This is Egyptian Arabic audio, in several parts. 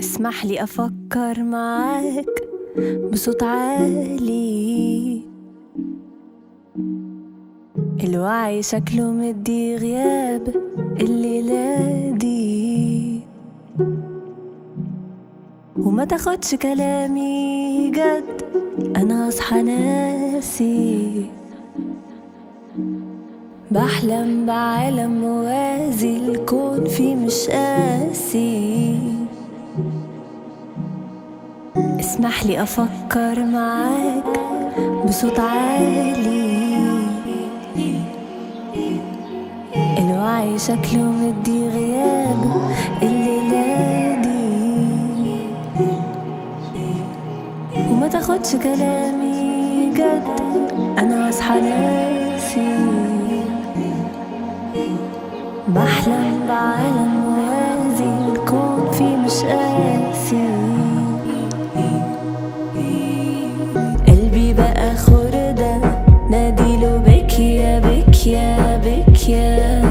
اسمح لي أفكر معاك بصوت عالي الوعي شكله مدي غياب الليلة دي وما تاخدش كلامي جد أنا أصحى ناسي بحلم بعالم موازي الكون فيه مش قاسي اسمح لي أفكر معاك بصوت عالي الوعي شكله مدي غياب الليلة دي وما تاخدش كلامي جد أنا أصحى ناسي بحلم بعالم موازي الكون فيه مش قاسي قلبي بقى خردة ناديله بكيا بكيا بكيا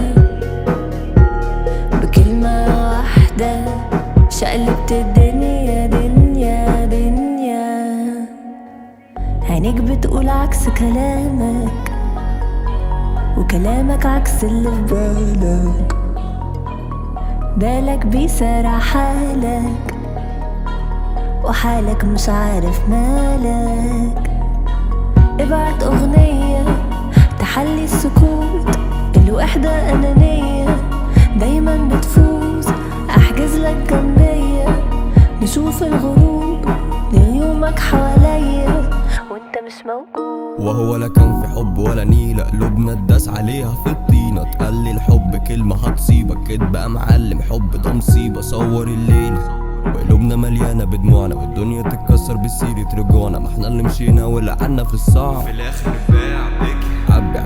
بكلمة واحدة شقلبت الدنيا دنيا دنيا عينيك بتقول عكس كلامك وكلامك عكس اللي في بالك بالك بيسرع حالك وحالك مش عارف مالك ابعت أغنية تحلي السكوت الوحدة أنانية دايما بتفوز أحجز لك جنبية نشوف الغروب ليومك حواليا وانت مش موجود وهو لا كان في حب ولا نيلة قلوبنا اتداس عليها في الطينة تقلي الحب كلمة هتصيبك كدب يا معلم حب ده مصيبة صور الليلة وقلوبنا مليانة بدموعنا والدنيا تتكسر بسيرة رجوعنا ما احنا اللي مشينا واللي عنا في الصعب في الاخر نبان